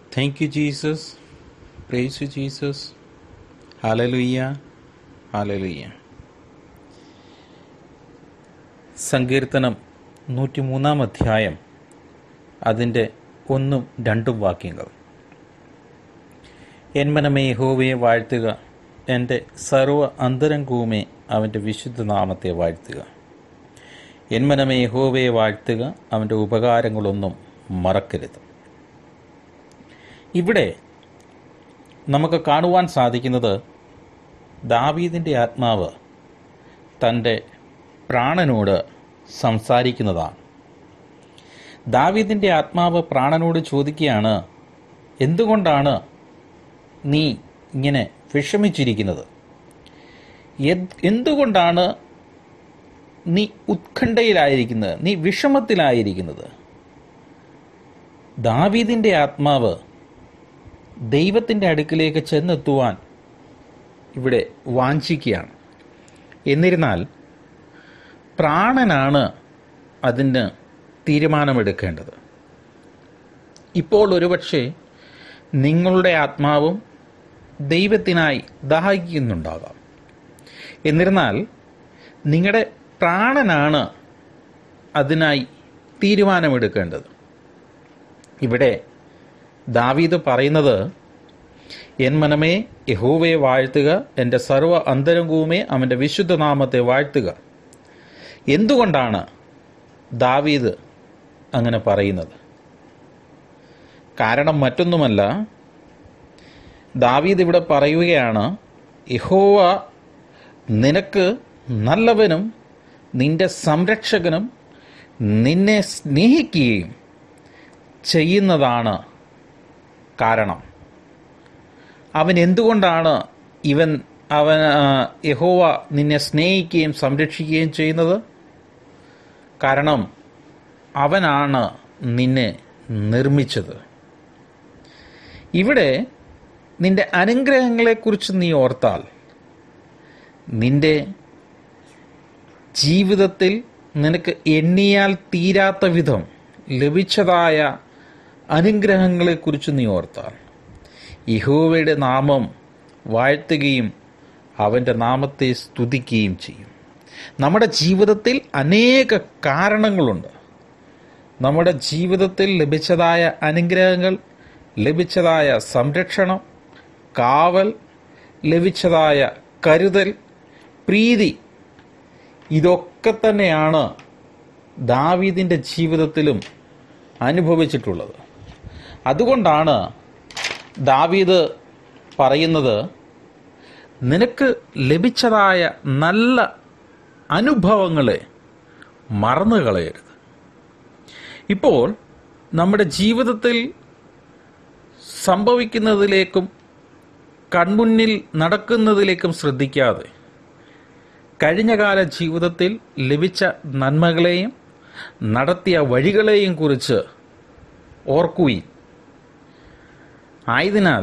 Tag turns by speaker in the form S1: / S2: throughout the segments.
S1: Thank you, Jesus. Praise you, Jesus. Hallelujah. Hallelujah. സങ്കീർത്തനം നൂറ്റിമൂന്നാം അധ്യായം അതിൻ്റെ ഒന്നും രണ്ടും വാക്യങ്ങൾ എൻ മനമേ യഹോവയെ വാഴ്ത്തുക എൻ്റെ സർവ അന്തരംഗവുമേ അവൻ്റെ വിശുദ്ധ നാമത്തെ വാഴ്ത്തുക എൻ മനമേ യഹോവയെ വാഴ്ത്തുക അവൻ്റെ ഉപകാരങ്ങളൊന്നും മറക്കരുത് ഇവിടെ നമുക്ക് കാണുവാൻ സാധിക്കുന്നത് ദാവീദിൻ്റെ ആത്മാവ് തൻ്റെ പ്രാണനോട് സംസാരിക്കുന്നതാണ് ദാവീദിൻ്റെ ആത്മാവ് പ്രാണനോട് ചോദിക്കുകയാണ് എന്തുകൊണ്ടാണ് നീ ഇങ്ങനെ വിഷമിച്ചിരിക്കുന്നത് എത്- എന്തുകൊണ്ടാണ് നീ ഉത്കണ്ഠയിലായിരിക്കുന്നത് നീ വിഷമത്തിലായിരിക്കുന്നത് ദാവീദിൻ്റെ ആത്മാവ് ദൈവത്തിൻ്റെ അടുക്കിലേക്ക് ചെന്നെത്തുവാൻ ഇവിടെ വാഞ്ചിക്കുകയാണ് എന്നിരുന്നാൽ പ്രാണനാണ് അതിന് തീരുമാനമെടുക്കേണ്ടത് ഇപ്പോൾ ഒരുപക്ഷെ നിങ്ങളുടെ ആത്മാവും ദൈവത്തിനായി ദാഹിക്കുന്നുണ്ടാകാം എന്നിരുന്നാൽ നിങ്ങളുടെ പ്രാണനാണ് അതിനായി തീരുമാനമെടുക്കേണ്ടത് ഇവിടെ ദാവീദ് പറയുന്നത് എൻ മനമേ യഹോവയെ വാഴ്ത്തുക എൻ്റെ സർവ്വ അന്തരംഗവുമേ അവൻ്റെ വിശുദ്ധ നാമത്തെ വാഴ്ത്തുക എന്തുകൊണ്ടാണ് ദാവീദ് അങ്ങനെ പറയുന്നത് കാരണം മറ്റൊന്നുമല്ല ദാവീദ് ഇവിടെ പറയുകയാണ് യഹോവ നിനക്ക് നല്ലവനും നിന്റെ സംരക്ഷകനും നിന്നെ സ്നേഹിക്കുകയും ചെയ്യുന്നതാണ് കാരണം അവൻ എന്തുകൊണ്ടാണ് ഇവൻ അവൻ ആ, യഹോവ നിന്നെ സ്നേഹിക്കുകയും സംരക്ഷിക്കുകയും ചെയ്യുന്നത് കാരണം അവനാണ് നിന്നെ നിർമ്മിച്ചത് ഇവിടെ നിന്റെ അനുഗ്രഹങ്ങളെക്കുറിച്ച് നീ ഓർത്താൽ നിന്റെ ജീവിതത്തിൽ നിനക്ക് എണ്ണിയാൽ തീരാത്ത വിധം ലഭിച്ചതായ അനുഗ്രഹങ്ങളെക്കുറിച്ച് നീ ഓർത്താൽ യഹോവയുടെ നാമം വാഴ്ത്തുകയും അവൻ്റെ നാമത്തെ സ്തുതിക്കുകയും ചെയ്യും നമ്മുടെ ജീവിതത്തിൽ അനേക കാരണങ്ങളുണ്ട് നമ്മുടെ ജീവിതത്തിൽ ലഭിച്ചതായ അനുഗ്രഹങ്ങൾ ലഭിച്ചതായ സംരക്ഷണം കാവൽ ലഭിച്ചതായ കരുതൽ പ്രീതി ഇതൊക്കെ തന്നെയാണ് ദാവീദിൻ്റെ ജീവിതത്തിലും അനുഭവിച്ചിട്ടുള്ളത് അതുകൊണ്ടാണ് ദാവീദ് പറയുന്നത് നിനക്ക് ലഭിച്ചതായ നല്ല അനുഭവങ്ങളെ മറന്നു കളയരുത് ഇപ്പോൾ നമ്മുടെ ജീവിതത്തിൽ സംഭവിക്കുന്നതിലേക്കും കൺമുന്നിൽ നടക്കുന്നതിലേക്കും ശ്രദ്ധിക്കാതെ കഴിഞ്ഞകാല ജീവിതത്തിൽ ലഭിച്ച നന്മകളെയും നടത്തിയ വഴികളെയും കുറിച്ച് ഓർക്കുകയും ആയതിനാൽ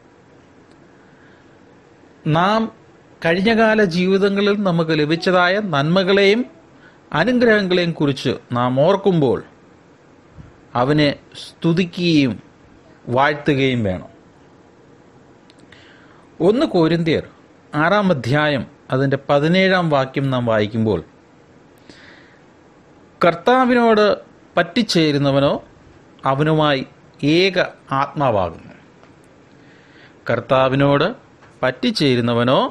S1: നാം കഴിഞ്ഞകാല ജീവിതങ്ങളിൽ നമുക്ക് ലഭിച്ചതായ നന്മകളെയും അനുഗ്രഹങ്ങളെയും കുറിച്ച് നാം ഓർക്കുമ്പോൾ അവനെ സ്തുതിക്കുകയും വാഴ്ത്തുകയും വേണം ഒന്ന് കോരിന്തിയർ ആറാം അധ്യായം അതിൻ്റെ പതിനേഴാം വാക്യം നാം വായിക്കുമ്പോൾ കർത്താവിനോട് പറ്റിച്ചേരുന്നവനോ അവനുമായി ഏക ആത്മാവാകുന്നു കർത്താവിനോട് പറ്റിച്ചേരുന്നവനോ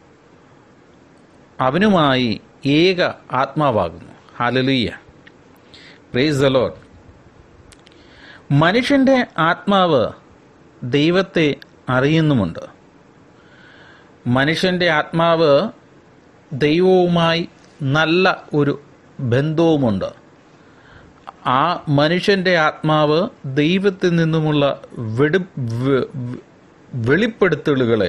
S1: അവനുമായി ഏക ആത്മാവാകുന്നു ഹലലുയ്യ പ്രേസ് ദ ലോഡ് മനുഷ്യൻ്റെ ആത്മാവ് ദൈവത്തെ അറിയുന്നുമുണ്ട് മനുഷ്യൻ്റെ ആത്മാവ് ദൈവവുമായി നല്ല ഒരു ബന്ധവുമുണ്ട് ആ മനുഷ്യൻ്റെ ആത്മാവ് ദൈവത്തിൽ നിന്നുമുള്ള വെടി വെ- വെ- വെളിപ്പെടുത്തലുകളെ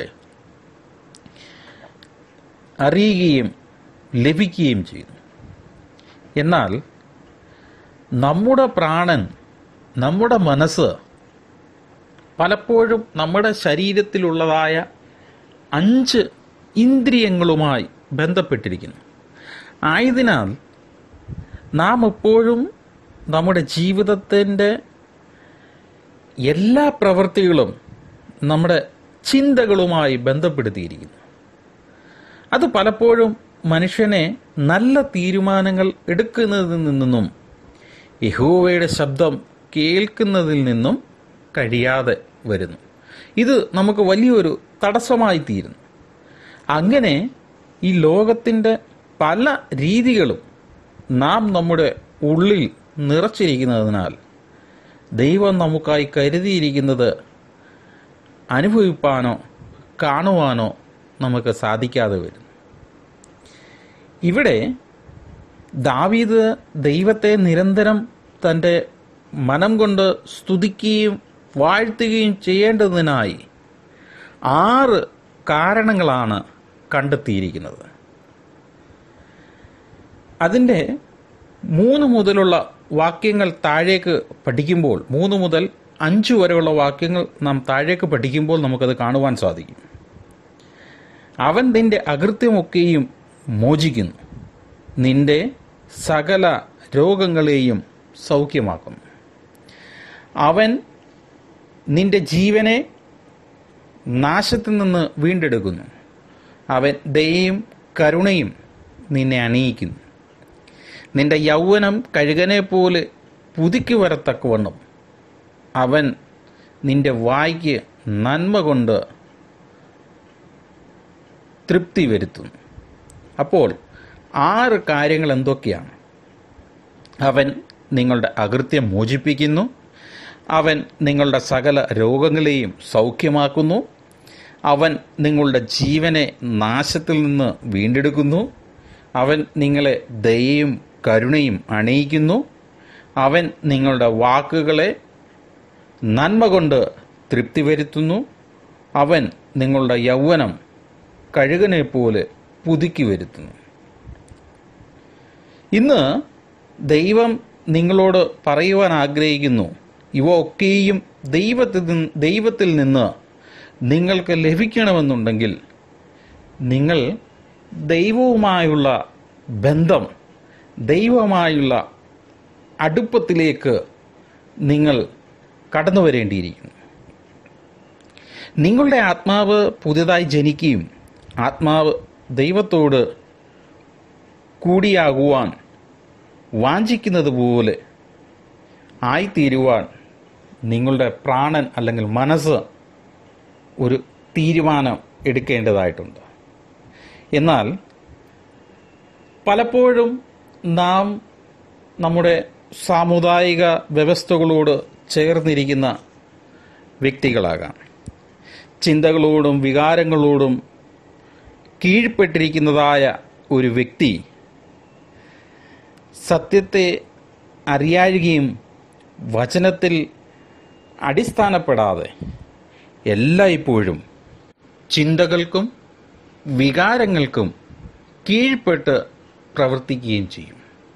S1: അറിയുകയും ലഭിക്കുകയും ചെയ്യുന്നു എന്നാൽ നമ്മുടെ പ്രാണൻ നമ്മുടെ മനസ്സ് പലപ്പോഴും നമ്മുടെ ശരീരത്തിലുള്ളതായ അഞ്ച് ഇന്ദ്രിയങ്ങളുമായി ബന്ധപ്പെട്ടിരിക്കുന്നു ആയതിനാൽ നാം എപ്പോഴും നമ്മുടെ ജീവിതത്തിൻ്റെ എല്ലാ പ്രവൃത്തികളും നമ്മുടെ ചിന്തകളുമായി ബന്ധപ്പെടുത്തിയിരിക്കുന്നു അത് പലപ്പോഴും മനുഷ്യനെ നല്ല തീരുമാനങ്ങൾ എടുക്കുന്നതിൽ നിന്നും യഹോവയുടെ ശബ്ദം കേൾക്കുന്നതിൽ നിന്നും കഴിയാതെ വരുന്നു ഇത് നമുക്ക് വലിയൊരു തടസ്സമായി തീരുന്നു അങ്ങനെ ഈ ലോകത്തിൻ്റെ പല രീതികളും നാം നമ്മുടെ ഉള്ളിൽ നിറച്ചിരിക്കുന്നതിനാൽ ദൈവം നമുക്കായി കരുതിയിരിക്കുന്നത് അനുഭവിപ്പാനോ കാണുവാനോ നമുക്ക് സാധിക്കാതെ വരും ഇവിടെ ദാവീദ് ദൈവത്തെ നിരന്തരം തൻ്റെ മനം കൊണ്ട് സ്തുതിക്കുകയും വാഴ്ത്തുകയും ചെയ്യേണ്ടതിനായി ആറ് കാരണങ്ങളാണ് കണ്ടെത്തിയിരിക്കുന്നത് അതിൻ്റെ മൂന്ന് മുതലുള്ള വാക്യങ്ങൾ താഴേക്ക് പഠിക്കുമ്പോൾ മൂന്ന് മുതൽ അഞ്ച് വരെയുള്ള വാക്യങ്ങൾ നാം താഴേക്ക് പഠിക്കുമ്പോൾ നമുക്കത് കാണുവാൻ സാധിക്കും അവൻ നിന്റെ അകൃത്യമൊക്കെയും മോചിക്കുന്നു നിന്റെ സകല രോഗങ്ങളെയും സൗഖ്യമാക്കുന്നു അവൻ നിന്റെ ജീവനെ നാശത്തിൽ നിന്ന് വീണ്ടെടുക്കുന്നു അവൻ ദയയും കരുണയും നിന്നെ അണിയിക്കുന്നു നിന്റെ യൗവനം കഴുകനെ പോലെ പുതുക്കി വരത്തക്കവണ്ണം അവൻ നിന്റെ വായ്ക്ക് നന്മ കൊണ്ട് തൃപ്തി വരുത്തുന്നു അപ്പോൾ ആറ് കാര്യങ്ങൾ എന്തൊക്കെയാണ് അവൻ നിങ്ങളുടെ അകൃത്യം മോചിപ്പിക്കുന്നു അവൻ നിങ്ങളുടെ സകല രോഗങ്ങളെയും സൗഖ്യമാക്കുന്നു അവൻ നിങ്ങളുടെ ജീവനെ നാശത്തിൽ നിന്ന് വീണ്ടെടുക്കുന്നു അവൻ നിങ്ങളെ ദയയും കരുണയും അണിയിക്കുന്നു അവൻ നിങ്ങളുടെ വാക്കുകളെ നന്മ കൊണ്ട് തൃപ്തി വരുത്തുന്നു അവൻ നിങ്ങളുടെ യൗവനം കഴുകനെ പോലെ പുതുക്കി വരുത്തുന്നു ഇന്ന് ദൈവം നിങ്ങളോട് പറയുവാൻ ആഗ്രഹിക്കുന്നു ഇവ ഒക്കെയും ദൈവത്തിൽ നിന്ന് ദൈവത്തിൽ നിന്ന് നിങ്ങൾക്ക് ലഭിക്കണമെന്നുണ്ടെങ്കിൽ നിങ്ങൾ ദൈവവുമായുള്ള ബന്ധം ദൈവമായുള്ള അടുപ്പത്തിലേക്ക് നിങ്ങൾ കടന്നു വരേണ്ടിയിരിക്കുന്നു നിങ്ങളുടെ ആത്മാവ് പുതിയതായി ജനിക്കുകയും ആത്മാവ് ദൈവത്തോട് കൂടിയാകുവാൻ വാഞ്ചിക്കുന്നത് പോലെ ആയിത്തീരുവാൻ നിങ്ങളുടെ പ്രാണൻ അല്ലെങ്കിൽ മനസ്സ് ഒരു തീരുമാനം എടുക്കേണ്ടതായിട്ടുണ്ട് എന്നാൽ പലപ്പോഴും നാം നമ്മുടെ സാമുദായിക വ്യവസ്ഥകളോട് ചേർന്നിരിക്കുന്ന വ്യക്തികളാകാം ചിന്തകളോടും വികാരങ്ങളോടും കീഴ്പ്പെട്ടിരിക്കുന്നതായ ഒരു വ്യക്തി സത്യത്തെ അറിയാഴുകയും വചനത്തിൽ അടിസ്ഥാനപ്പെടാതെ എല്ലായ്പ്പോഴും ചിന്തകൾക്കും വികാരങ്ങൾക്കും കീഴ്പ്പെട്ട് പ്രവർത്തിക്കുകയും ചെയ്യും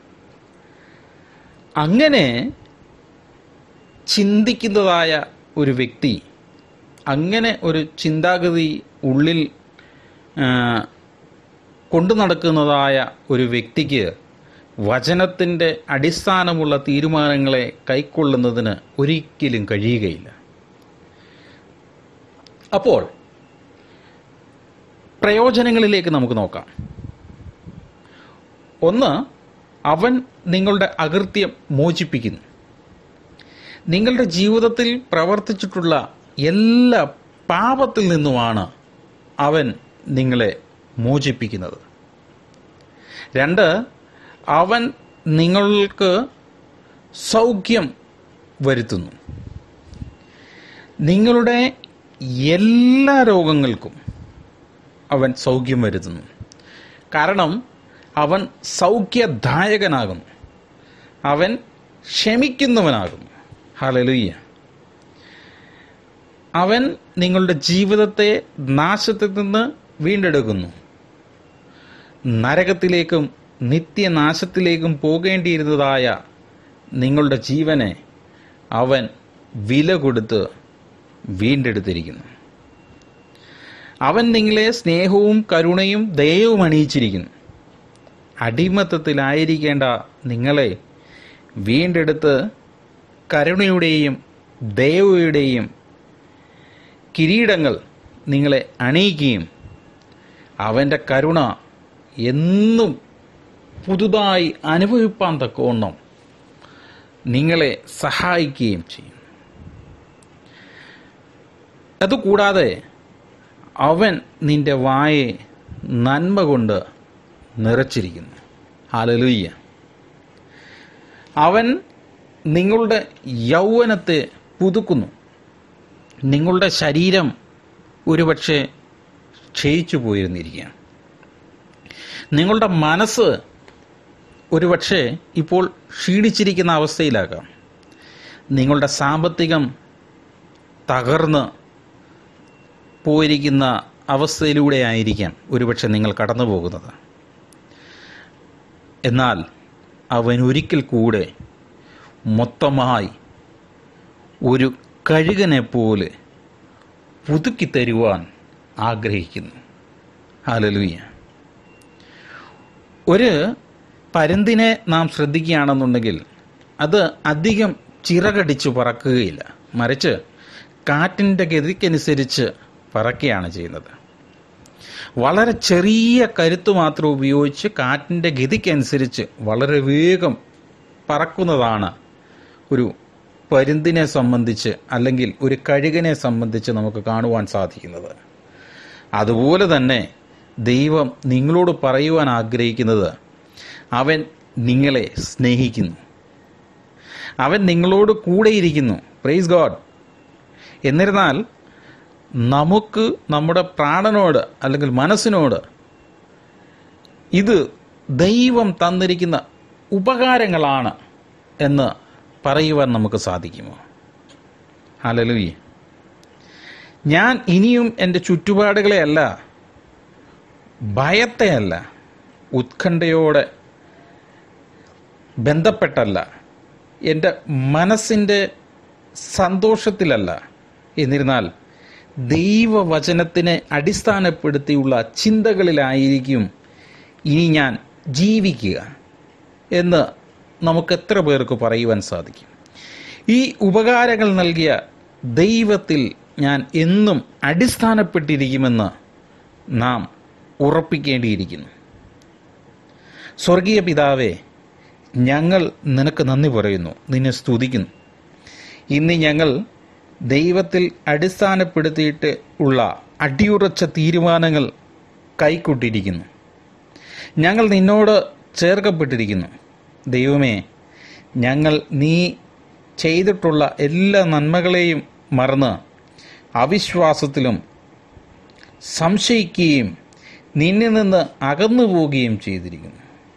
S1: അങ്ങനെ ചിന്തിക്കുന്നതായ ഒരു വ്യക്തി അങ്ങനെ ഒരു ചിന്താഗതി ഉള്ളിൽ ആ, കൊണ്ടു നടക്കുന്നതായ ഒരു വ്യക്തിക്ക് വചനത്തിൻ്റെ അടിസ്ഥാനമുള്ള തീരുമാനങ്ങളെ കൈക്കൊള്ളുന്നതിന് ഒരിക്കലും കഴിയുകയില്ല അപ്പോൾ പ്രയോജനങ്ങളിലേക്ക് നമുക്ക് നോക്കാം ഒന്ന് അവൻ നിങ്ങളുടെ അകൃത്യം മോചിപ്പിക്കുന്നു നിങ്ങളുടെ ജീവിതത്തിൽ പ്രവർത്തിച്ചിട്ടുള്ള എല്ലാ പാപത്തിൽ നിന്നുമാണ് അവൻ നിങ്ങളെ മോചിപ്പിക്കുന്നത് രണ്ട് അവൻ നിങ്ങൾക്ക് സൗഖ്യം വരുത്തുന്നു നിങ്ങളുടെ എല്ലാ രോഗങ്ങൾക്കും അവൻ സൗഖ്യം വരുത്തുന്നു കാരണം അവൻ സൗഖ്യദായകനാകുന്നു അവൻ ക്ഷമിക്കുന്നവനാകുന്നു ഹലലുയ്യ അവൻ നിങ്ങളുടെ ജീവിതത്തെ നാശത്തിൽ നിന്ന് വീണ്ടെടുക്കുന്നു നരകത്തിലേക്കും നിത്യനാശത്തിലേക്കും പോകേണ്ടിയിരുന്നതായ നിങ്ങളുടെ ജീവനെ അവൻ വില കൊടുത്ത് വീണ്ടെടുത്തിരിക്കുന്നു അവൻ നിങ്ങളെ സ്നേഹവും കരുണയും ദയവും അണിയിച്ചിരിക്കുന്നു അടിമത്തത്തിലായിരിക്കേണ്ട നിങ്ങളെ വീണ്ടെടുത്ത് കരുണയുടെയും ദയവയുടെയും കിരീടങ്ങൾ നിങ്ങളെ അണിയിക്കുകയും അവൻ്റെ കരുണ എന്നും പുതുതായി അനുഭവിപ്പാൻ തക്കവണ്ണം നിങ്ങളെ സഹായിക്കുകയും ചെയ്യും അതുകൂടാതെ അവൻ നിന്റെ വായെ നന്മ കൊണ്ട് നിറച്ചിരിക്കുന്നു ഹാലലുയ്യ അവൻ നിങ്ങളുടെ യൗവനത്തെ പുതുക്കുന്നു നിങ്ങളുടെ ശരീരം ഒരുപക്ഷെ ക്ഷയിച്ചു പോയിരുന്നിരിക്കുകയാണ് നിങ്ങളുടെ മനസ്സ് ഒരുപക്ഷെ ഇപ്പോൾ ക്ഷീണിച്ചിരിക്കുന്ന അവസ്ഥയിലാകാം നിങ്ങളുടെ സാമ്പത്തികം തകർന്ന് പോയിരിക്കുന്ന അവസ്ഥയിലൂടെ ആയിരിക്കാം ഒരുപക്ഷെ നിങ്ങൾ കടന്നു പോകുന്നത് എന്നാൽ അവൻ ഒരിക്കൽ കൂടെ മൊത്തമായി ഒരു കഴുകനെ പോലെ പുതുക്കി തരുവാൻ ആഗ്രഹിക്കുന്നു ഹാലലുയ്യ ഒരു പരുന്തിനെ നാം ശ്രദ്ധിക്കുകയാണെന്നുണ്ടെങ്കിൽ അത് അധികം ചിറകടിച്ച് പറക്കുകയില്ല മറിച്ച് കാറ്റിൻ്റെ ഗതിക്കനുസരിച്ച് പറക്കുകയാണ് ചെയ്യുന്നത് വളരെ ചെറിയ കരുത്ത് മാത്രം ഉപയോഗിച്ച് കാറ്റിൻ്റെ ഗതിക്കനുസരിച്ച് വളരെ വേഗം പറക്കുന്നതാണ് ഒരു പരുന്തിനെ സംബന്ധിച്ച് അല്ലെങ്കിൽ ഒരു കഴുകനെ സംബന്ധിച്ച് നമുക്ക് കാണുവാൻ സാധിക്കുന്നത് അതുപോലെ തന്നെ ദൈവം നിങ്ങളോട് പറയുവാൻ ആഗ്രഹിക്കുന്നത് അവൻ നിങ്ങളെ സ്നേഹിക്കുന്നു അവൻ നിങ്ങളോട് കൂടെയിരിക്കുന്നു പ്രൈസ് ഗോഡ് എന്നിരുന്നാൽ നമുക്ക് നമ്മുടെ പ്രാണനോട് അല്ലെങ്കിൽ മനസ്സിനോട് ഇത് ദൈവം തന്നിരിക്കുന്ന ഉപകാരങ്ങളാണ് എന്ന് പറയുവാൻ നമുക്ക് സാധിക്കുമോ ഹലലുയി ഞാൻ ഇനിയും എൻ്റെ ചുറ്റുപാടുകളെയല്ല ഭയത്തെയല്ല ഉത്കണ്ഠയോടെ ബന്ധപ്പെട്ടല്ല എൻ്റെ മനസ്സിൻ്റെ സന്തോഷത്തിലല്ല എന്നിരുന്നാൽ ദൈവവചനത്തിനെ അടിസ്ഥാനപ്പെടുത്തിയുള്ള ചിന്തകളിലായിരിക്കും ഇനി ഞാൻ ജീവിക്കുക എന്ന് നമുക്ക് എത്ര പേർക്ക് പറയുവാൻ സാധിക്കും ഈ ഉപകാരങ്ങൾ നൽകിയ ദൈവത്തിൽ ഞാൻ എന്നും അടിസ്ഥാനപ്പെട്ടിരിക്കുമെന്ന് നാം ഉറപ്പിക്കേണ്ടിയിരിക്കുന്നു സ്വർഗീയ പിതാവേ ഞങ്ങൾ നിനക്ക് നന്ദി പറയുന്നു നിന്നെ സ്തുതിക്കുന്നു ഇന്ന് ഞങ്ങൾ ദൈവത്തിൽ അടിസ്ഥാനപ്പെടുത്തിയിട്ട് ഉള്ള അടിയുറച്ച തീരുമാനങ്ങൾ കൈക്കൊണ്ടിരിക്കുന്നു ഞങ്ങൾ നിന്നോട് ചേർക്കപ്പെട്ടിരിക്കുന്നു ദൈവമേ ഞങ്ങൾ നീ ചെയ്തിട്ടുള്ള എല്ലാ നന്മകളെയും മറന്ന് അവിശ്വാസത്തിലും സംശയിക്കുകയും നിന്നിൽ നിന്ന് അകന്നു പോവുകയും ചെയ്തിരിക്കുന്നു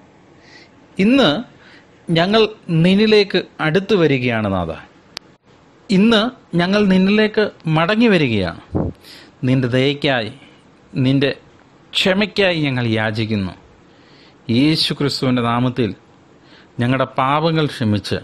S1: ഇന്ന് ഞങ്ങൾ നിന്നിലേക്ക് അടുത്തു വരികയാണ് നാഥ ഇന്ന് ഞങ്ങൾ നിന്നിലേക്ക് മടങ്ങി വരികയാണ് നിന്റെ ദയയ്ക്കായി നിന്റെ ക്ഷമയ്ക്കായി ഞങ്ങൾ യാചിക്കുന്നു യേശു ക്രിസ്തുവിൻ്റെ നാമത്തിൽ ഞങ്ങളുടെ പാപങ്ങൾ ക്ഷമിച്ച്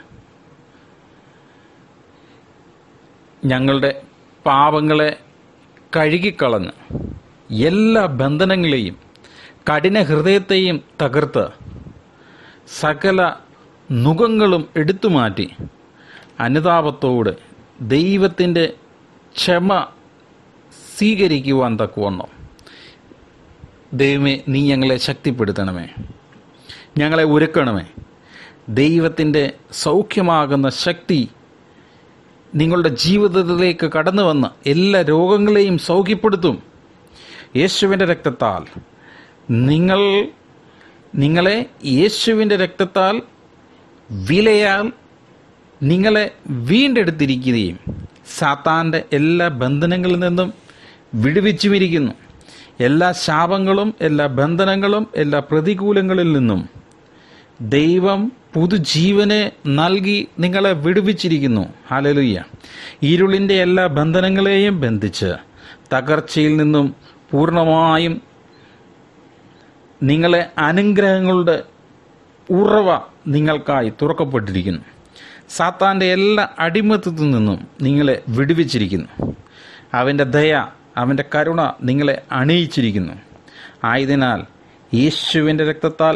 S1: ഞങ്ങളുടെ പാപങ്ങളെ കഴുകിക്കളഞ്ഞ് എല്ലാ ബന്ധനങ്ങളെയും കഠിന ഹൃദയത്തെയും തകർത്ത് സകല നുഖങ്ങളും എടുത്തുമാറ്റി അനുതാപത്തോട് ദൈവത്തിൻ്റെ ക്ഷമ സ്വീകരിക്കുവാൻ തക്കവണ്ണം ദൈവമേ നീ ഞങ്ങളെ ശക്തിപ്പെടുത്തണമേ ഞങ്ങളെ ഒരുക്കണമേ ദൈവത്തിൻ്റെ സൗഖ്യമാകുന്ന ശക്തി നിങ്ങളുടെ ജീവിതത്തിലേക്ക് കടന്നു വന്ന് എല്ലാ രോഗങ്ങളെയും സൗഖ്യപ്പെടുത്തും യേശുവിൻ്റെ രക്തത്താൽ നിങ്ങൾ നിങ്ങളെ യേശുവിൻ്റെ രക്തത്താൽ വിലയാൽ നിങ്ങളെ വീണ്ടെടുത്തിരിക്കുകയും സാത്താൻ്റെ എല്ലാ ബന്ധനങ്ങളിൽ നിന്നും വിടുവിച്ചുമിരിക്കുന്നു എല്ലാ ശാപങ്ങളും എല്ലാ ബന്ധനങ്ങളും എല്ലാ പ്രതികൂലങ്ങളിൽ നിന്നും ദൈവം പുതുജീവനെ നൽകി നിങ്ങളെ വിടുവിച്ചിരിക്കുന്നു ഹാലലുയ്യ ഇരുളിൻ്റെ എല്ലാ ബന്ധനങ്ങളെയും ബന്ധിച്ച് തകർച്ചയിൽ നിന്നും പൂർണ്ണമായും നിങ്ങളെ അനുഗ്രഹങ്ങളുടെ ഉറവ നിങ്ങൾക്കായി തുറക്കപ്പെട്ടിരിക്കുന്നു സാത്താൻ്റെ എല്ലാ അടിമത്തത്തിൽ നിന്നും നിങ്ങളെ വിടുവിച്ചിരിക്കുന്നു അവൻ്റെ ദയ അവൻ്റെ കരുണ നിങ്ങളെ അണിയിച്ചിരിക്കുന്നു ആയതിനാൽ യേശുവിൻ്റെ രക്തത്താൽ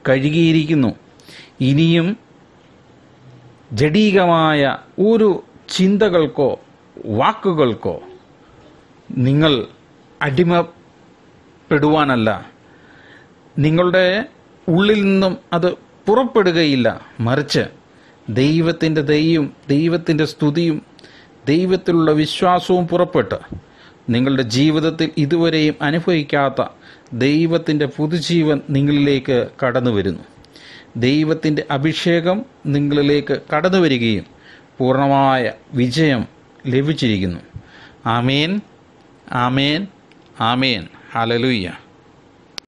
S1: കഴുകിയിരിക്കുന്നു ഇനിയും ജഡീകമായ ഒരു ചിന്തകൾക്കോ വാക്കുകൾക്കോ നിങ്ങൾ അടിമപ്പെടുവാനല്ല നിങ്ങളുടെ ഉള്ളിൽ നിന്നും അത് പുറപ്പെടുകയില്ല മറിച്ച് ദൈവത്തിൻ്റെ ദയും ദൈവത്തിൻ്റെ സ്തുതിയും ദൈവത്തിലുള്ള വിശ്വാസവും പുറപ്പെട്ട് നിങ്ങളുടെ ജീവിതത്തിൽ ഇതുവരെയും അനുഭവിക്കാത്ത ദൈവത്തിൻ്റെ പുതുജീവൻ നിങ്ങളിലേക്ക് കടന്നു വരുന്നു ദൈവത്തിൻ്റെ അഭിഷേകം നിങ്ങളിലേക്ക് കടന്നു വരികയും പൂർണ്ണമായ വിജയം ലഭിച്ചിരിക്കുന്നു ആമേൻ ആമേൻ ആമേൻ ഹലലുയ്യ